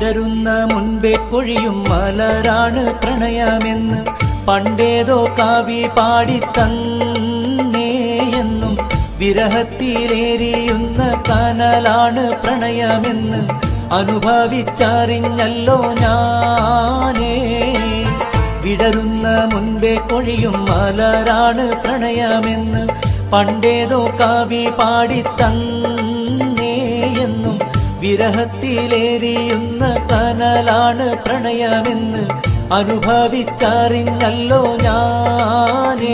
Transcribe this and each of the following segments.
വിടരുന്ന മുൻപേ കൊഴിയും മലരാണ് പ്രണയമെന്ന് പണ്ടേതോ കാവി പാടിത്തന്നേ എന്നും വിരഹത്തിലേരിയുന്ന കനലാണ് പ്രണയമെന്ന് അനുഭവിച്ചറിഞ്ഞല്ലോ ഞാനേ വിടരുന്ന മുൻപേ കൊഴിയും മലരാണ് പ്രണയമെന്ന് പണ്ടേതോ കാവി പാടിത്തന്നേ എന്നും വിരഹത്തിലേരിയുന്ന കനലാണ് പ്രണയമെന്ന് അനുഭവിച്ചറിഞ്ഞല്ലോ ഞാനേ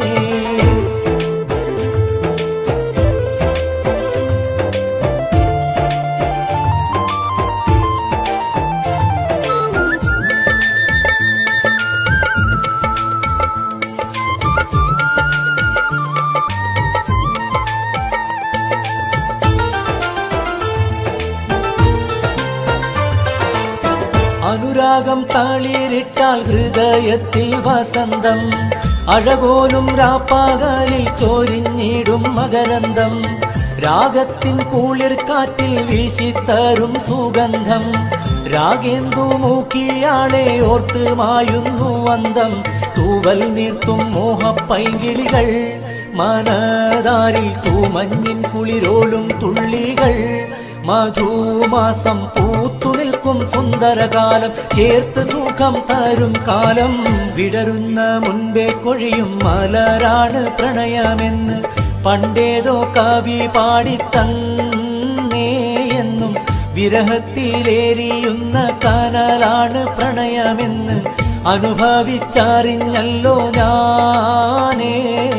അനുരാഗം തളിരിട്ടാൽ ഹൃദയത്തിൽ വസന്തം അഴകോലും രാപ്പാകലിൽ ചോരിഞ്ഞിടും മകരന്തം രാഗത്തിൻ കുളിർ കാറ്റിൽ വീശിത്തരും സുഗന്ധം രാഗേന്ദു മൂക്കിയാളെ ഓർത്ത് മായുന്നു വന്തം തൂവൽ നീർത്തും മോഹപ്പൈങ്കിളികൾ മനതാരിൽ തൂമഞ്ഞിൻ കുളിരോളും തുള്ളികൾ മധുമാസം പൂത്തു നിൽക്കും സുന്ദരകാലം ചേർത്ത് സുഖം തരും കാലം വിടരുന്ന മുൻപേ കൊഴിയും മലരാണ് പ്രണയമെന്ന് പണ്ടേതോ കവി പാടിത്തന്നേ എന്നും വിരഹത്തിലേരിയുന്ന കനലാണ് പ്രണയമെന്ന് അനുഭവിച്ചറിഞ്ഞല്ലോ ഞാനേ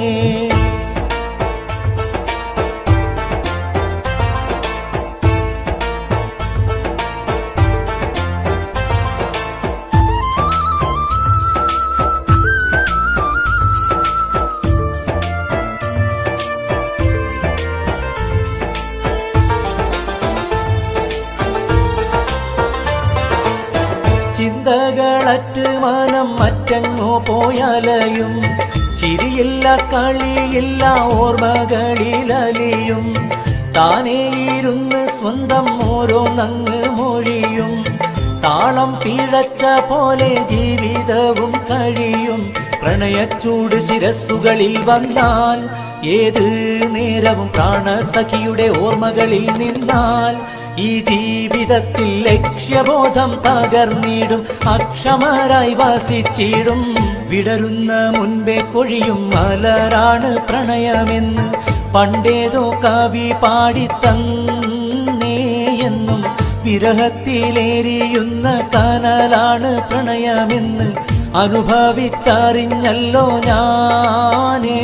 ചിന്തകളറ്റ് മനം മറ്റങ്ങോ പോയാലയും ചിരിയില്ല കളിയില്ല ഓർമ്മകളിലലിയും താനേ ഇരുന്ന് സ്വന്തം ഓരോ നങ്ങ് മൊഴിയും താളം പിഴച്ച പോലെ ജീവിതവും കഴിയും പ്രണയച്ചൂട് ശിരസ്സുകളിൽ വന്നാൽ ഏത് നേരവും പ്രാണസഖിയുടെ ഓർമ്മകളിൽ നിന്നാൽ ഈ ജീവിതത്തിൽ ലക്ഷ്യബോധം തകർന്നിടും അക്ഷമരായി വസിച്ചിടും വിടരുന്ന മുൻപേ കൊഴിയും മലരാണ് പ്രണയമെന്ന് പണ്ടേതോ കവി പാടിത്തന്നേ എന്നും വിരഹത്തിലേരിയുന്ന കനലാണ് പ്രണയമെന്ന് അനുഭവിച്ചറിഞ്ഞല്ലോ ഞാനേ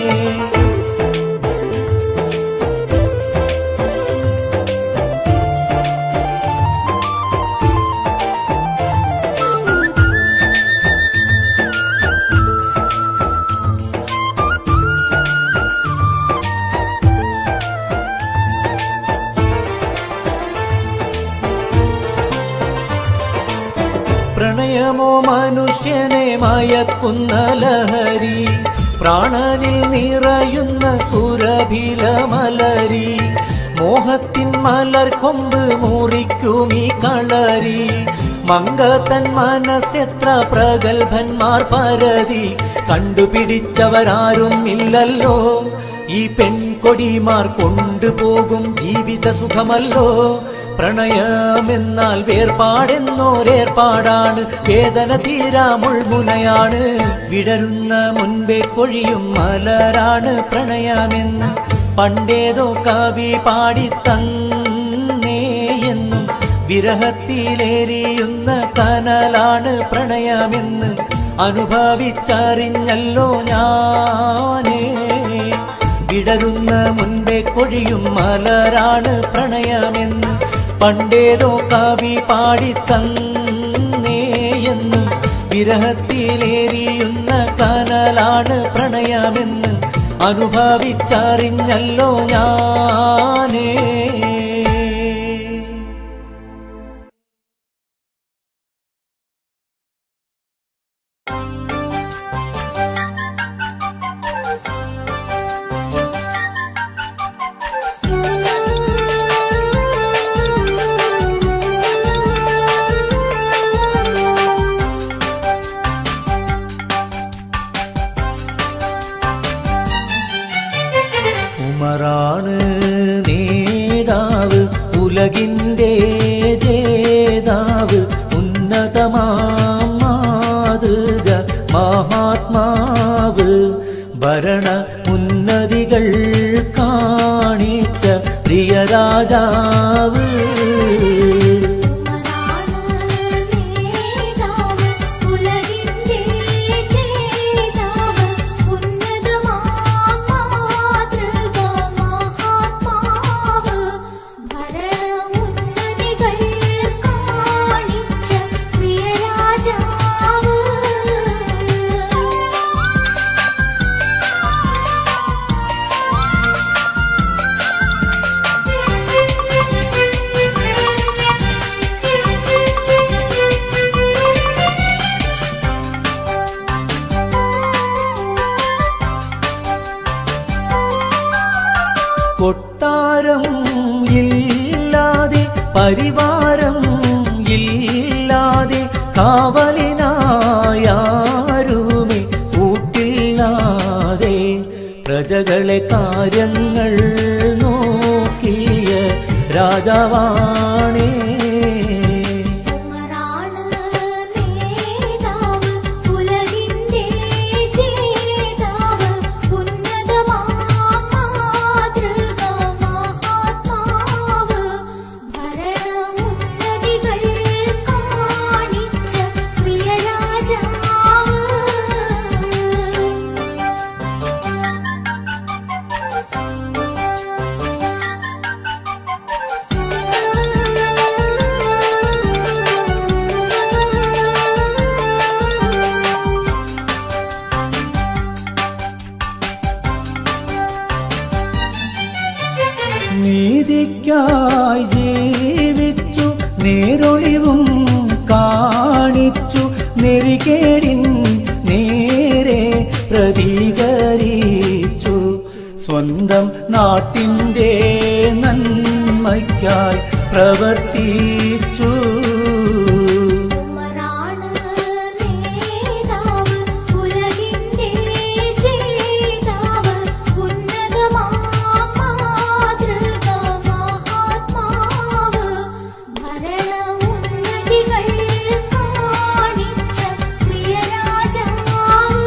പ്രണയമോ മനുഷ്യനെ മയക്കുന്ന ലഹരി പ്രാണനിൽ നിറയുന്ന സുരഭില മലരി മോഹത്തിൻ മലർ കൊമ്പ് മുറിക്കുമീ കളരി മങ്കത്തൻ മനസ്സെത്ര പ്രഗത്ഭന്മാർ പരതി കണ്ടുപിടിച്ചവരാരും ഇല്ലല്ലോ ഈ പെൺകൊടിമാർ കൊണ്ടുപോകും ജീവിത സുഖമല്ലോ പ്രണയമെന്നാൽ വേർപാടെന്നോരേർപ്പാടാണ് വേദന തീരാ മുൾമുനയാണ് വിടരുന്ന മുൻപേ കൊഴിയും മലരാണ് പ്രണയമെന്ന് പണ്ടേതോ കവി പാടിത്തന്നേ എന്നും വിരഹത്തിലേരിയുന്ന കനലാണ് പ്രണയമെന്ന് അനുഭവിച്ചറിഞ്ഞല്ലോ ഞാനേ വിടരുന്ന മുൻപേ കൊഴിയും മലരാണ് പ്രണയമെന്ന് പണ്ടേതോ കവി പാടിത്തന്നേ എന്നും വിരഹത്തിലേരിയുന്ന കനലാണ് പ്രണയമെന്ന് അനുഭവിച്ചറിഞ്ഞല്ലോ ഞാനേ Thank you. ഉമറാണ് നേതാവ് ഉലകിൻ്റെ ജേതാവ് ഉന്നതമാം മാതൃക മഹാത്മാവ് ഭരണ ഉന്നതികൾ കാണിച്ച പ്രിയ രാജാവ് ഉമറാണ് നേതാവ് ഉലകിന്റെ ജേതാവ് ഉന്നതമാം മാതൃക മഹാത്മാവ് ഭരണ ഉന്നതികൾ കാണിച്ച പ്രിയ രാജാവ് കൊട്ടാരം ഇല്ലാതെ പരിവാരം ഇല്ലാതെ കാവലിനായാരുമേ കൂട്ടില്ലാതെ പ്രജകളെ കാര്യങ്ങൾ നോക്കിയ രാജാവാണേ ഉമറാണ് നേതാവ് ഉലകിന്റെ ജേതാവ് ഉന്നതമാം മാതൃക മഹാത്മാവ് ഭരണ ഉന്നതികൾ കാണിച്ച പ്രിയ രാജാവ് നീതിക്കായി ജീവിച്ചു നേരൊളിവും കാണിച്ചു നെറികേടിൻ നേരെ പ്രതികരിച്ചു സ്വന്തം നാട്ടിൻ്റെ നന്മയ്ക്കായി പ്രവർത്തിച്ചു ഉമറാണ് നേതാവ് ഉലകിന്റെ ജേതാവ് ഉന്നതമാം മാതൃക മഹാത്മാവ് ഭരണ ഉന്നതികൾ കാണിച്ച പ്രിയ രാജാവ്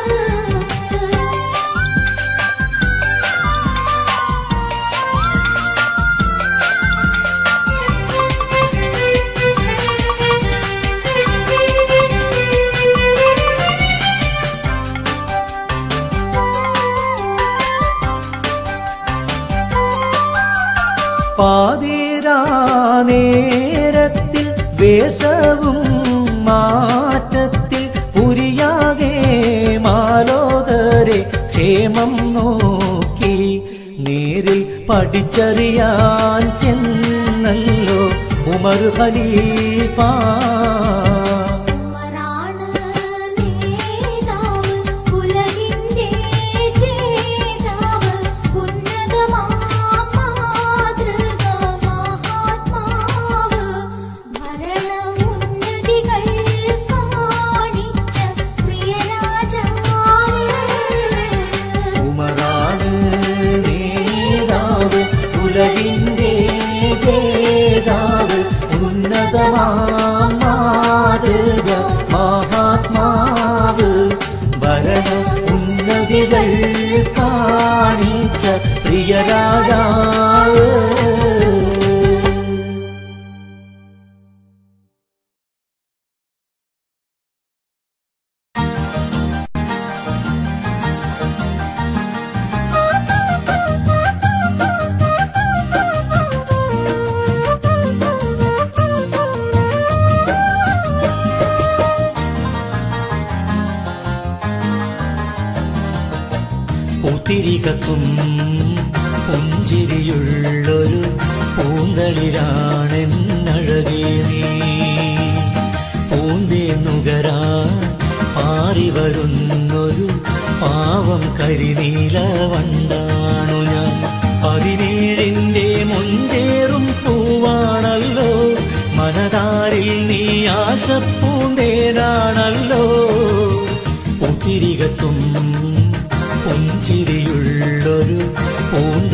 പാതിരാ നേരത്തിൽ വേഷവും മാറ്റത്തിൽ പുരിയാകെ മാലോകരെ ക്ഷേമം നോക്കി നേരിൽ പഠിച്ചറിയാൻ ചെന്നല്ലോ ഉമർ ഖലീഫ ഉമറാണ് നേതാവ് ഉലകിന്റെ ജേതാവ് ഉന്നതമാം മാതൃക മഹാത്മാവ് ഭരണ ഉന്നതികൾ കാണിച്ച പ്രിയ രാജാവ് ഉമറാണ് നേതാവ് ഉലകിൻ്റെ ജേതാവ് ഉന്നതമാം മാതൃക മഹാത്മാവ് ഭരണ ഉന്നതികൾ കാണിച്ച പ്രിയ രാജാവ് പൂത്തിരികത്തും പുഞ്ചിരിയുള്ളൊരു പൂന്തളിരാണെന്നഴകേ നീ പൂന്തേന്നുകരാൻ പാറി വരുന്നൊരു പാവം കരിനീല വണ്ടാണു ഞാൻ പതിനേഴിൻ്റെ മുഞ്ചേറും പൂവാണല്ലോ മനതാരിൽ നീ ആശപ്പൂന്തേനാണല്ലോ പൂത്തിരികത്തും പുഞ്ചിരിയുള്ളൊരു പൂന്ത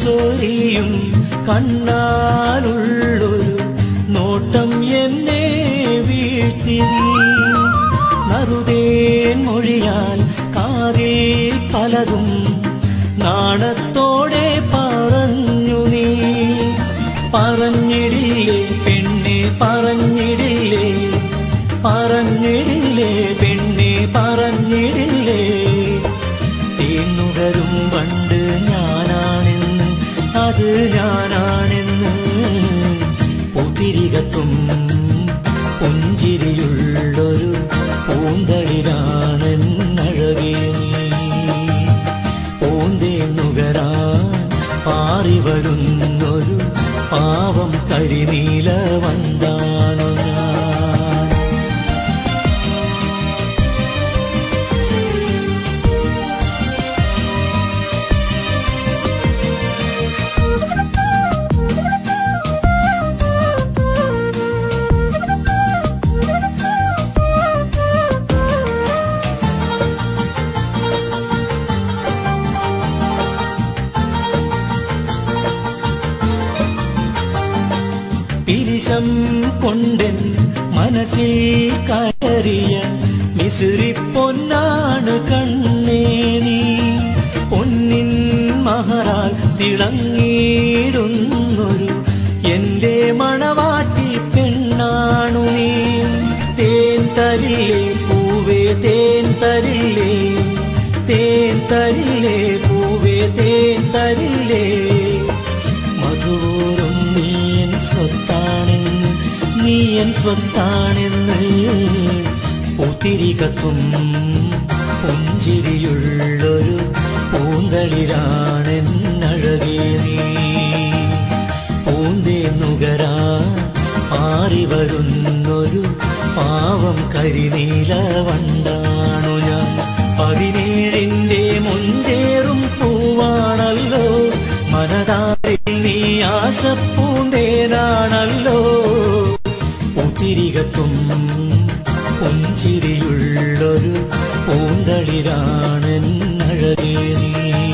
ചൊരിയും കണ്ണാലുള്ളൊരു നോട്ടം എന്നെ വീഴ്ത്തി നീ നറുതേൻ മൊഴിയാൽ കാതിൽ പലതും നാണത്തോടെ പറഞ്ഞു നീ പറഞ്ഞിടില്ലേ പെണ്ണെ പറഞ്ഞിടില്ലേ പറഞ്ഞിടില്ലേ പെണ്ണെ പറഞ്ഞിടില്ലേ തേന്നുകരും പണ്ട് ഞാനാണെന്ന് അത് ഞാനാണെന്ന് പുതിരികത്തും പുഞ്ചിരിയുള്ളൊരു പൂന്തളിരാണെന്നഴകേ നീ പൂന്തേന്നുകരാൻ പാറി വരുന്നൊരു പാവം കരിനീല വണ്ടാണു ഞാൻ പിരിശം കൊണ്ടൻ മനസ്സിൽ കയറിയ മിസിറി പൊന്നാണ് കണ്ണേ നീ പൊന്നിൻ മഹറാൽ തിളങ്ങിയിടുന്നൊരു എന്റെ മണവാട്ടി പെണ്ണാണു നീ തേൻ തരില്ലേ പൂവേ തേൻ തരില്ലേ തേൻ തരില്ലേ പൂവേ തേൻ തരില്ലേ മധുവോറും നീയൻ സ്വത്താണെന്ന് നീയൻ സ്വത്താണെന്ന് പൂത്തിരികത്തും പുഞ്ചിരിയുള്ളൊരു പൂന്തളിരാണെന്നഴകേ നീ പൂന്തേ നുകരാ പാറി വരുന്നൊരു പാവം കരിനീല വണ്ടാണു ഞാൻ പതിനേഴിന്റെ മുഞ്ചേറും പൂവാണല്ലോ മനതാരിൽ നീ ആശപ്പൂന്തേനാണല്ലോ പൂത്തിരികത്തും പുഞ്ചിരിയുള്ളൊരു പൂന്തളിരാണെന്നഴകേ നീ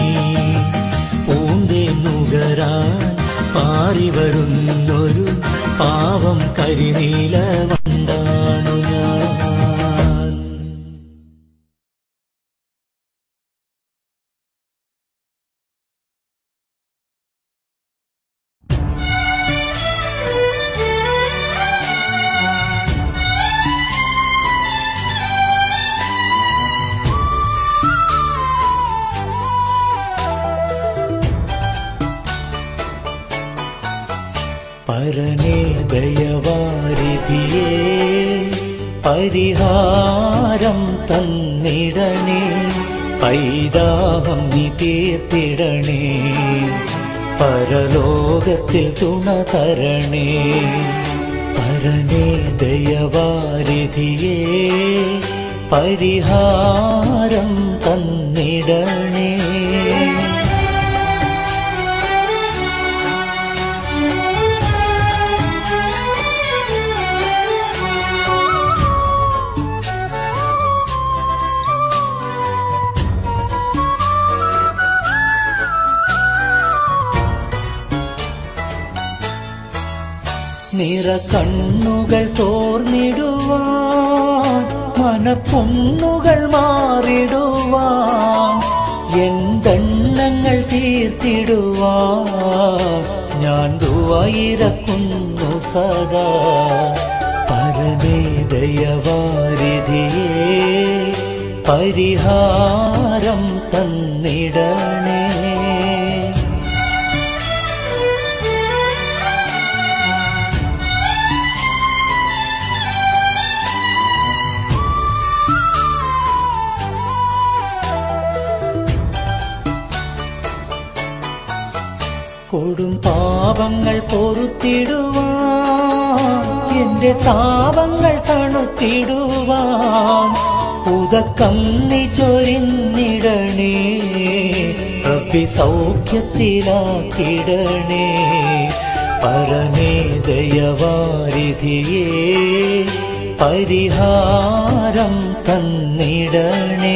പൂന്തേ നുകരാൻ പാറി വരുന്നൊരു പാവം കരിനീല വണ്ടാണു ഞാൻ പരനേ ദയവാരിധിയേ പരിഹാരം തന്നിടണേ പൈതാഹം നീ തീർത്തിടണേ പരലോകത്തിൽ തുണ തരണേ പരനേ ദയവാരിധിയേ പരിഹാരം തന്നിടണേ നിറ കണ്ണുകൾ തോർന്നിടുവാൻ മനപ്പൊണ്ണുകൾ മാറിടുവാൻ എന്തെണ്ണങ്ങൾ തീർത്തിടുവാൻ ഞാൻ ദുവായിരക്കുന്നു സദാ പരമേദയവാരിധിയേ പരിഹാരം തന്നിടണേ കൊടും പാപങ്ങൾ പൊറുത്തിടുവാൻ എന്റെ താപങ്ങൾ തണുത്തിടുവാൻ ഉദക്കം നീ ചൊരിഞ്ഞിടണേ റബ്ബി സൗഖ്യത്തിലാക്കിടണേ പരമേ ദയവാരിധിയേ പരിഹാരം തന്നിടണേ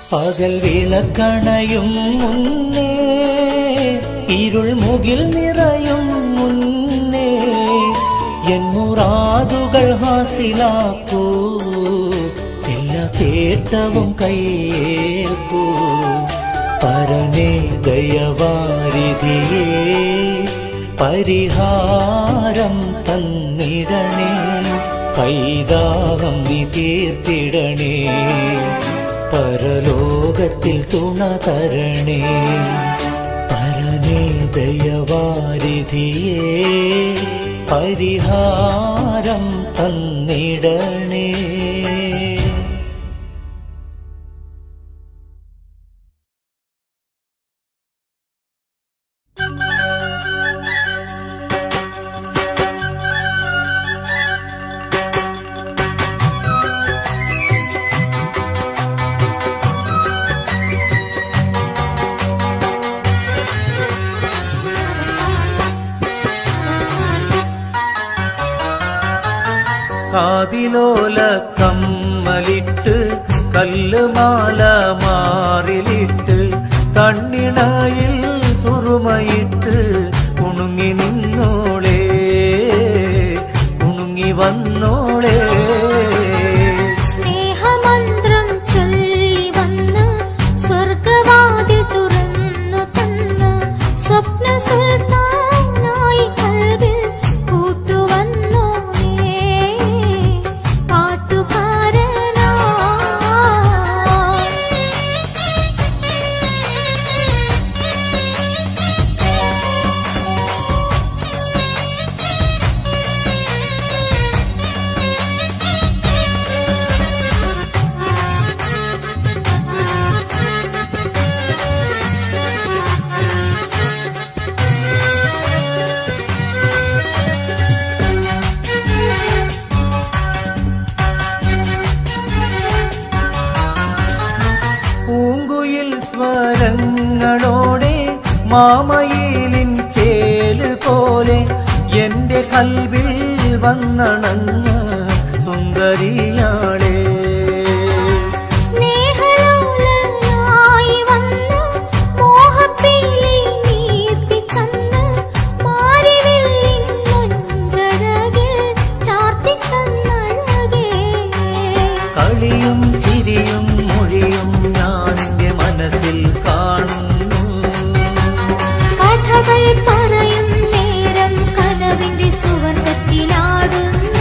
പകൽ വിളക്കണയും മുന്നേ ഇരുൾ മുകിൽ നിറയും മുന്നേ എൻ മുറാതുകൾ ഹാസിലാക്കൂ എല്ലാ തേട്ടവും കയ്യേൽക്കൂ പരനേ ദയവാരിധിയേ പരിഹാരം തന്നിടണേ കൈതാഹം നീ തീർത്തിടണേ പരലോകത്തിൽ തുണ തരണേ പരനേ ദയവാരിധിയേ പരിഹാരം തന്നിടണേ കാതിലോല കമ്മലിട്ട് കല്ലുമാല മാറിലിട്ട് കണ്ണിണയിൽ സുറുമയിട്ട് കുണുങ്ങി നിന്നോളേ കുണുങ്ങി വന്നോളേ സ്നേഹമന്ത്രം ചൊല്ലി വന്ന് സ്വർഗവാതിൽ തുറന്നു തന്ന് സ്വപ്ന സുൽത്താനായി കൽവിൽ കൂട്ടുവന്നു പാട്ടുകാരനാ പൂങ്കുയിൽ സ്വരങ്ങളോടെ മാമയിലിൻ ചേല് പോലെ എന്റെ കൽവിൽ വന്നണഞ്ഞ സുന്ദരിയാളേ സ്നേഹലോലനായി വന്ന് മോഹപ്പീലി നീർത്തി തന്ന് മാരിവില്ലിൻ മുഞ്ചഴകിൽ ചാർത്തി തന്നഴകേ കളിയും ചിരിയും മൊഴിയും ഞാൻ എന്റെ മനസ്സിൽ കാണുന്നു കഥകൾ പറയും നേരം കനവിന്റെ സുവർഗത്തിലാടുന്നു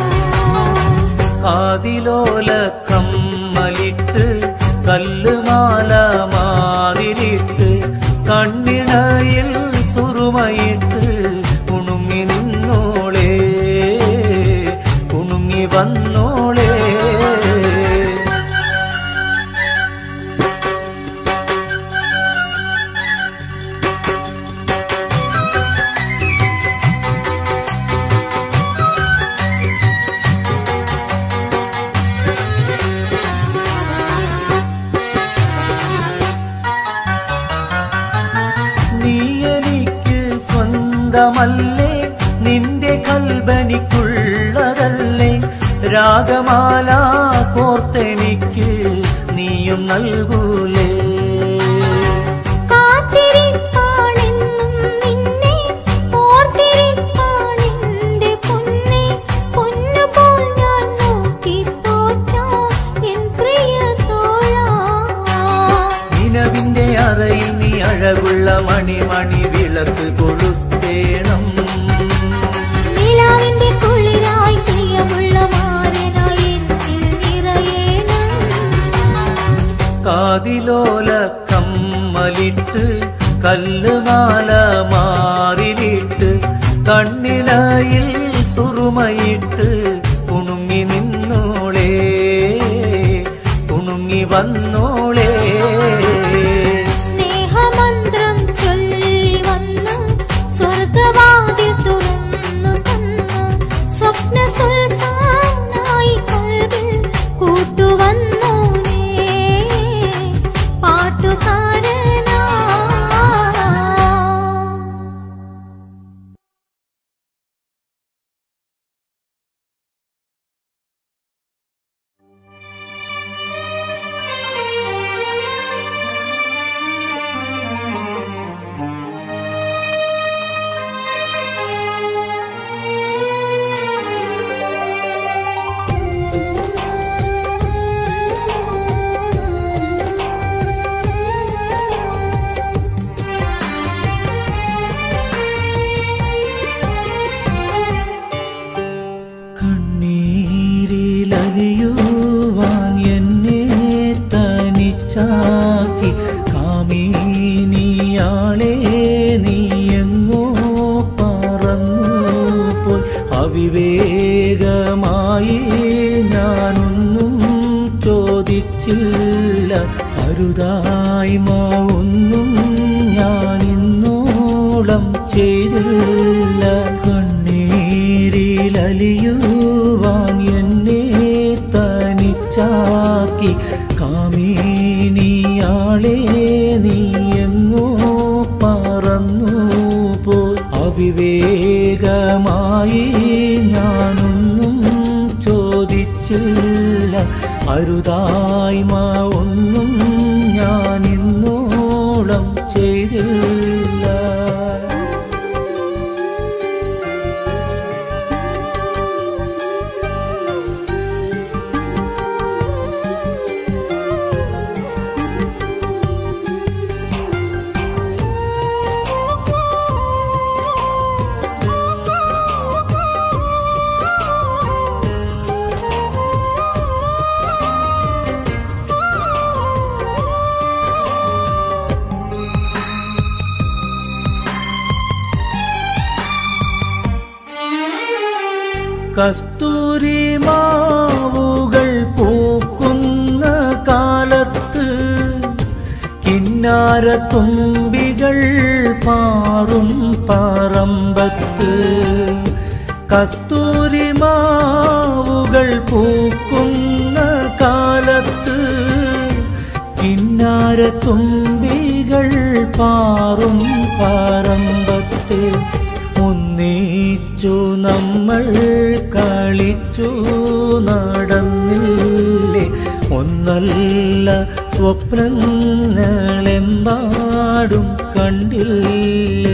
കാതിലോല കമ്മലിട്ട് കല്ലുമാല മാറിലിട്ട് കണ്ണിണയിൽ സുറുമയിട്ട് കുണുങ്ങി നിന്നോളേ കുണുങ്ങി വന്നോളേ നീ എനിക്ക് സ്വന്തമല്ലേ നിന്റെ കൽബനിക്കുള്ളതല്ലേ രാഗമാല കോർത്തെനിക്ക് നീയും നൽകൂലേ കാത്തിരിപ്പാണെന്നും നിന്നെ ഓർത്തിരിപ്പാണെന്റെ പൊന്നെ പൊന്നുപോൽ ഞാൻ നോക്കിപ്പോറ്റാം എൻ പ്രിയ തോഴാ നിലവിന്റെ അറയിൽ നീ അഴകുള്ള മണിമണി വിളക്ക് കൊളുത്തേണം നിലാവിന്റെ കുളിരായി പ്രിയമുള്ള മാരനായി എന്നിൽ നിറയേണം കാതിലോല കമ്മലിട്ട് കല്ലുമാല മാറിലിട്ട് കണ്ണിണയിൽ സുറുമയിട്ട് കുണുങ്ങി നിന്നോളേ കുണുങ്ങി വന്നോളേ സ്നേഹമന്ത്രം ചൊല്ലി വന്ന് സ്വർഗവാതിൽ തുറന്നു തന്ന് സ്വപ്ന സുൽത്താനായി കൽവിൽ കൂട്ടുവന്നു പാട്ടുകാരനാ ും തനിച്ചാക്കി കാമീനിയാളെ നീ എങ്ങോ പറന്നു പോയി അവിവേകമായി ഞാനൊന്നും ചോദിച്ചില്ല അരുതായ്മ ഒന്നും ഞാനിന്നോളം ചെയ്തില്ല കണ്ണീരിലലിയുവാൻ എന്നെ തനിച്ചാക്കി കാമീനിയാളെ നീ എങ്ങോ പറന്നു പോയി അവിവേകമായി ഞാനൊന്നും ചോദിച്ചില്ല അരുതായ്മ ഒന്നും ഞാനിന്നോളം ചെയ്തില്ല കസ്തൂരി മാവുകൾ പൂക്കുന്ന കാലത്ത് കിന്നാരത്തുമ്പികൾ പാറും പറമ്പത്ത് കസ്തൂരി മാവുകൾ പൂക്കുന്ന കാലത്ത് കിന്നാരത്തുമ്പികൾ പാറും പറമ്പത്ത് ഒന്നിച്ചു നമ്മൾ കളിച്ചു നടന്നില്ലേ ഒന്നല്ല സ്വപ്നങ്ങളെമ്പാടും കണ്ടില്ലേ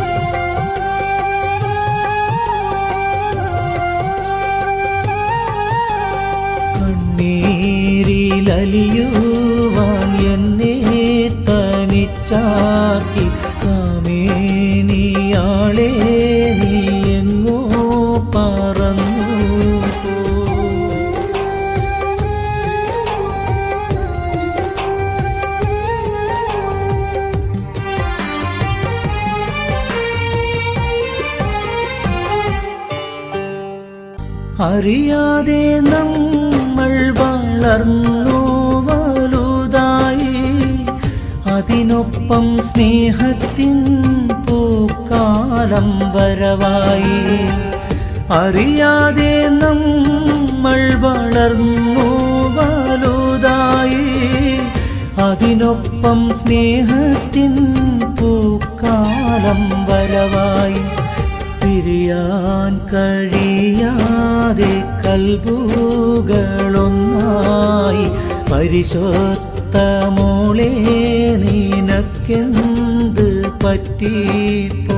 കണ്ണീരിലലിയുവാൻ എന്നെ തനിച്ചാക്കി കാമേനിയാളെ നീ എങ്ങോ പറന്നു പോ അറിയാതെ നമ്മൾ വളർന്നു വലുതായി അതിനൊപ്പം സ്നേഹത്തിൻ പൂക്കാലം വരവായി അറിയാതെ നമ്മൾ വളർന്നു വലുതായി അതിനൊപ്പം സ്നേഹത്തിൻ പൂക്കാലം വരവായി പിരിയാൻ കഴിയാതെ കൽബുകളൊന്നായി പരിശോത്ത മോളെ നിനക്കെന്ത് പറ്റിപ്പോ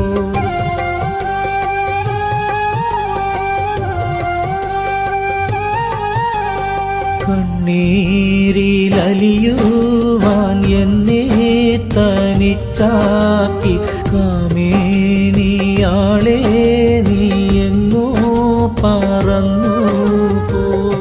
കണ്ണീരിലലിയുവാൻ എന്നെ തനിച്ചാക്കി കാമേനിയാളെ നീ എങ്ങോ പറന്നു പോ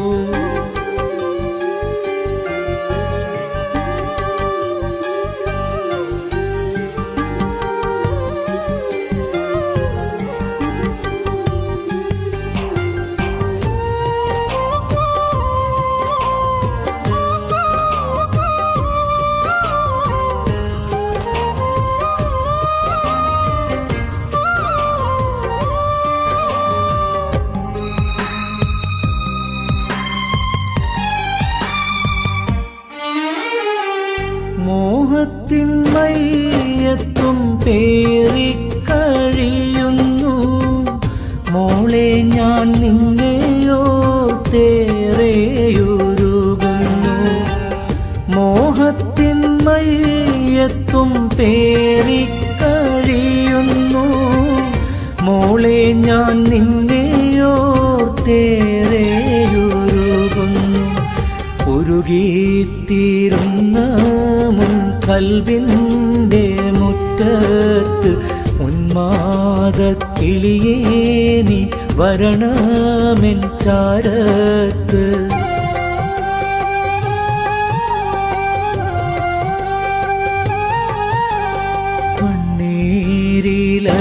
മോഹത്തിൻ മയ്യത്തും പേറിക്കഴിയുന്നു മോളെ ഞാൻ നിന്നെയോ തേറെയുരുകുന്നു മോഹത്തിൻ മയ്യത്തും പേറിക്കഴിയുന്നു മോളെ ഞാൻ നിന്നെയോ തേറെയുരുകുന്നു ഉരുകിത്തീരുന്ന മുൻകൽവിൻ്റെ മുറ്റത്ത് ഉന്മാദ കിളിയേ നീ വരണമെൻ ചാരത്ത്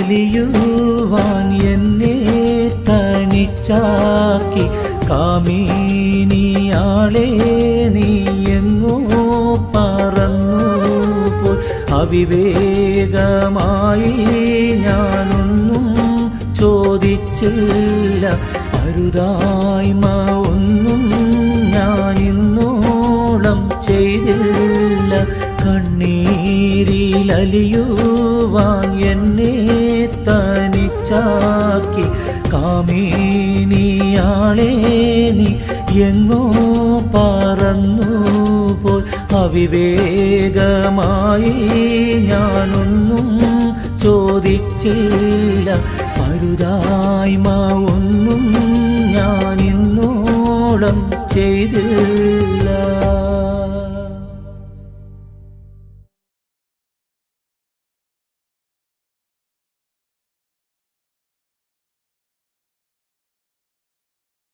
അലിയുവാൻ എന്നെ തനിച്ചാക്കി കാമിനിയാളെ നീ എങ്ങോ പറന്നു പോയി അവിവേകമായി ഞാനൊന്നും ചോദിച്ചില്ല അരുതായ്മ ഒന്നും ഞാനിന്നോളം ചെയ്തില്ല കണ്ണീരിലലിയുവാൻ എന്നെ തനിച്ചാക്കി കാമിനിയാളെ നീ എങ്ങോ പറന്നു പോയി അവിവേകമായി ഞാനൊന്നും ചോദിച്ചില്ല അരുതായ്മ ഒന്നും ഞാനിന്നോളം ചെയ്തില്ല